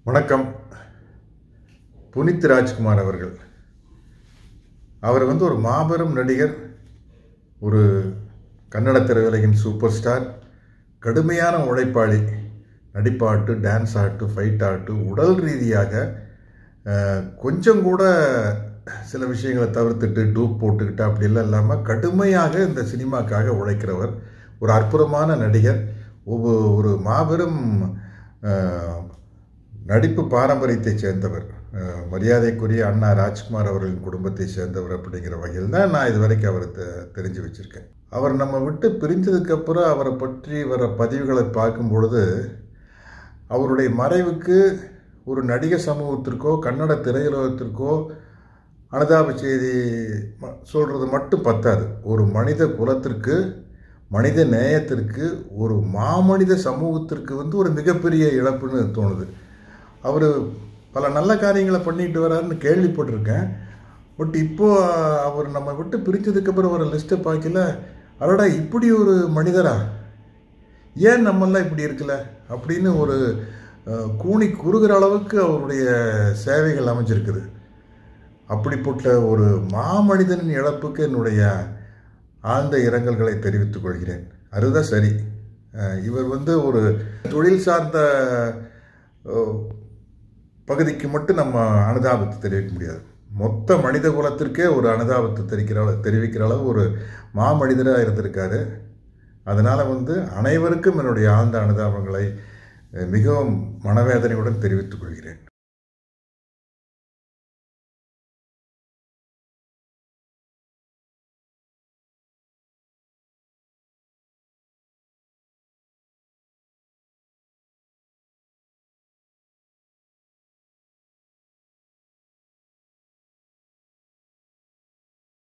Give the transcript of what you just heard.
வணக்கம் புனித் ராஜ்குமார் அவர்கள் அவர் வந்து ஒரு மாபெரும் நடிகர் ஒரு கன்னட திரையுலகின் சூப்பர் ஸ்டார் கடுமையான உழைப்பாளி நடிப்பாட்டு டான்ஸ் ஆட்டு ஃபைட் ஆட்டு உடல் ரீதியாக அஹ், கொஞ்சம் கூட சில விஷயங்களை தவிர்த்துட்டு டூப் போட்டுக்கிட்டு அப்படிலாம் இல்லாமல் கடுமையாக இந்த சினிமாக்காக உழைக்கிறவர் ஒரு அற்புதமான நடிகர் ஒவ்வொரு ஒரு மாபெரும் அஹ், நடிப்பு பாரம்பரியத்தை சேர்ந்தவர் அஹ், மரியாதைக்குரிய அண்ணா ராஜ்குமார் அவர்களின் குடும்பத்தை சேர்ந்தவர் அப்படிங்கிற வகையில் தான் நான் இதுவரைக்கும் அவரை தெ- தெரிஞ்சு வச்சுருக்கேன் அவர் நம்ம விட்டு பிரிஞ்சதுக்கப்புறம் அவரை பற்றி வர பதிவுகளை பார்க்கும் பொழுது அவருடைய மறைவுக்கு ஒரு நடிக சமூகத்திற்கோ கன்னட திரையுலகத்திற்கோ அனுதாப செய்தி ம- சொல்றது மட்டும் பத்தாது ஒரு மனித குலத்திற்கு மனித நேயத்திற்கு ஒரு மாமனித சமூகத்திற்கு வந்து ஒரு மிகப்பெரிய இழப்புன்னு தோணுது அவர் பல நல்ல காரியங்களை பண்ணிட்டு வராருன்னு கேள்விப்பட்டிருக்கேன் பட் இப்போ அவர் நம்ம விட்டு பிரிஞ்சதுக்கப்புறம் ஒரு லிஸ்ட்டை பார்க்கல அடடா இப்படி ஒரு மனிதரா ஏன் நம்மெல்லாம் இப்படி இருக்கல அப்படின்னு ஒரு அஹ், கூனி குறுகிற அளவுக்கு அவருடைய சேவைகள் அமைஞ்சிருக்குது அப்படிப்பட்ட ஒரு மாமனிதனின் இழப்புக்கு என்னுடைய ஆழ்ந்த இரங்கல்களை தெரிவித்துக் கொள்கிறேன் அதுதான் சரி அஹ், இவர் வந்து ஒரு தொழில் சார்ந்த அஹ், பகுதிக்கு மட்டும் நம்ம அனுதாபத்தை தெரிவிக்க முடியாது மொத்த மனித குலத்திற்கே ஒரு அனுதாபத்தை தெரிவிக்கிற அளவு தெரிவிக்கிற அளவு ஒரு மாமனிதராக இருந்திருக்காரு அதனால் வந்து அனைவருக்கும் என்னுடைய ஆழ்ந்த அனுதாபங்களை அஹ், மிகவும் மனவேதனையுடன் தெரிவித்துக் கொள்கிறேன்